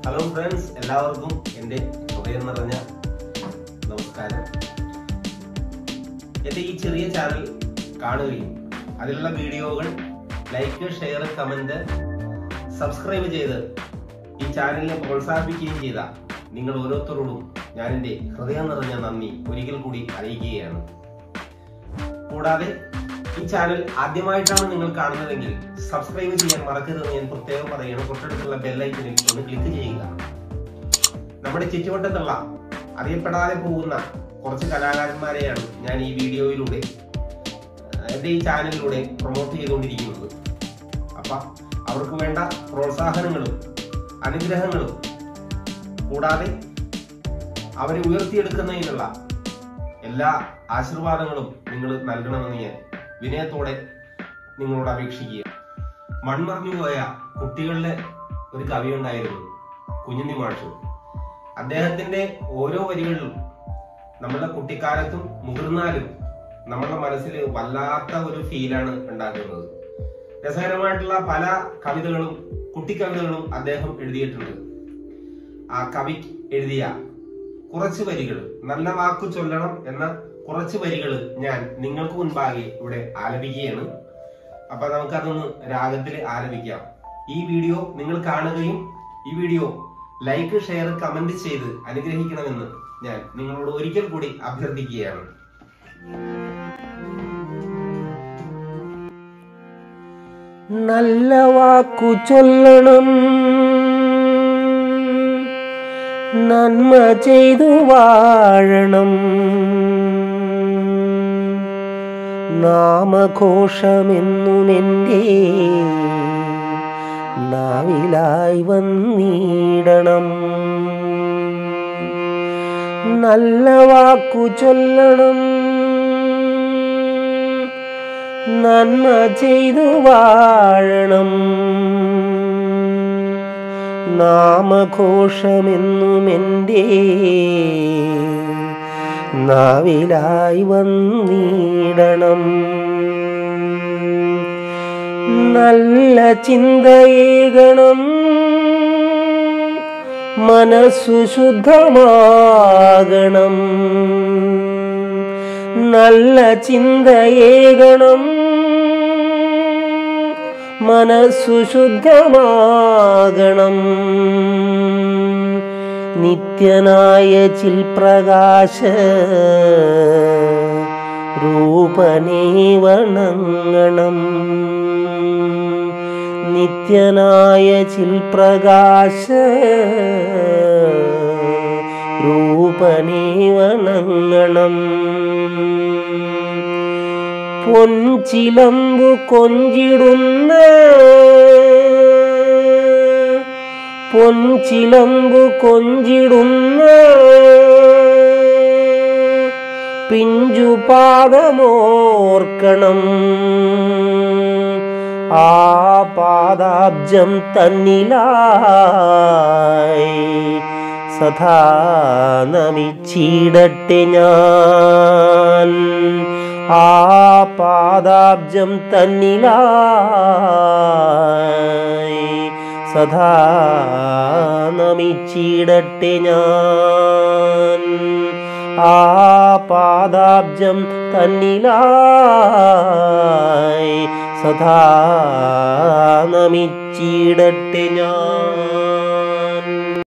hello friends എല്ലാവർക്കും എൻ്റെ ഹൃദയം നിറഞ്ഞ നമസ്കാരം എൻ്റെ ഈ ചെറിയ ചാനൽ കാണുകയും അതിലുള്ള വീഡിയോകൾ ലൈക്ക് ഷെയർ കമന്റ് സബ്സ്ക്രൈബ് ചെയ്ത് ഈ ചാനലിനെ പ്രോത്സാഹിപ്പിക്കുകയും ചെയ്ത നിങ്ങൾ ഓരോരുത്തരോടും ഞാൻ എൻ്റെ ഹൃദയം നിറഞ്ഞ നന്ദി ഒരിക്കൽ കൂടി അറിയിക്കുകയാണ് കൂടാതെ ഈ ചാനൽ ആദ്യമായിട്ടാണ് നിങ്ങൾ കാണുന്നതെങ്കിൽ സബ്സ്ക്രൈബ് ചെയ്യാൻ മറക്കരുതെന്ന് ഞാൻ പ്രത്യേകം പറയുകയാണ് തൊട്ടടുത്തുള്ള ബെല്ലൈക്കനിൽ ഒന്ന് ക്ലിക്ക് ചെയ്യുക നമ്മുടെ ചുറ്റുവട്ടത്തുള്ള അറിയപ്പെടാതെ പോകുന്ന കുറച്ച് കലാകാരന്മാരെയാണ് ഞാൻ ഈ വീഡിയോയിലൂടെ എൻ്റെ ഈ ചാനലിലൂടെ പ്രൊമോട്ട് ചെയ്തുകൊണ്ടിരിക്കുന്നത് അപ്പൊ അവർക്ക് വേണ്ട പ്രോത്സാഹനങ്ങളും അനുഗ്രഹങ്ങളും കൂടാതെ അവരെ ഉയർത്തിയെടുക്കുന്നതിനുള്ള എല്ലാ ആശീർവാദങ്ങളും നിങ്ങൾ നൽകണമെന്ന് ഞാൻ വിനയത്തോടെ നിങ്ങളോട് അപേക്ഷിക്കുക മൺമറഞ്ഞു പോയ കുട്ടികളുടെ ഒരു കവി ഉണ്ടായിരുന്നു കുഞ്ഞുണ്ണി മാഷു അദ്ദേഹത്തിന്റെ ഓരോ വരികളിലും നമ്മളുടെ കുട്ടിക്കാലത്തും മുതിർന്നാലും നമ്മളുടെ മനസ്സിൽ വല്ലാത്ത ഒരു ഫീലാണ് ഉണ്ടാക്കുന്നത് രസകരമായിട്ടുള്ള പല കവിതകളും കുട്ടിക്കവിതകളും അദ്ദേഹം എഴുതിയിട്ടുണ്ട് ആ കവി എഴുതിയ കുറച്ച് വരികൾ നല്ല വാക്കു ചൊല്ലണം എന്ന കുറച്ച് വരികൾ ഞാൻ നിങ്ങൾക്ക് മുൻപാകെ ഇവിടെ ആലപിക്കുകയാണ് അപ്പൊ നമുക്കതൊന്ന് രാഗത്തിൽ ആലപിക്കാം ഈ വീഡിയോ നിങ്ങൾ കാണുകയും ഈ വീഡിയോ ലൈക്ക് ഷെയർ കമന്റ് ചെയ്ത് അനുഗ്രഹിക്കണമെന്ന് ഞാൻ നിങ്ങളോട് ഒരിക്കൽ കൂടി അഭ്യർത്ഥിക്കുകയാണ് നല്ല വാക്കു ചൊല്ലണം നന്മ ചെയ്തു വാഴണം നാമഘോഷമെന്നും എൻ്റെ നാവിലായി വന്നിടണം നല്ല വാക്കു ചൊല്ലണം നന്മ ചെയ്തു വാഴണം നാമഘോഷമെന്നും എൻ്റെ നാവിലായി വന്നിടണം നല്ല ചിന്തയേകണം മനസ്സു ശുദ്ധമാകണം നല്ല ചിന്തയേകണം മനസ്സു ശുദ്ധമാകണം നിത്യനായ ചിൽപ്രകാശ രൂപനേ വണങ്ങണം നിത്യനായ ചിൽപ്രകാശ രൂപനേ വണങ്ങണം പൊൻചിലമ്പു കൊഞ്ചിടുന്ന പൊൻചിലമ്പു കൊഞ്ചിടുന്ന പിഞ്ചുപാദമോർക്കണം ആ പാദാബ്ജം തന്നിലായി സദാ നമിച്ചിടട്ടെ ഞാൻ ആ പാദാബ്ജം തന്നിലായി സദാ നമിച്ചിടട്ടെ ഞാൻ ആ പാദാബ്ജം തന്നിലായി സദാ നമിച്ചിടട്ടെ ഞാൻ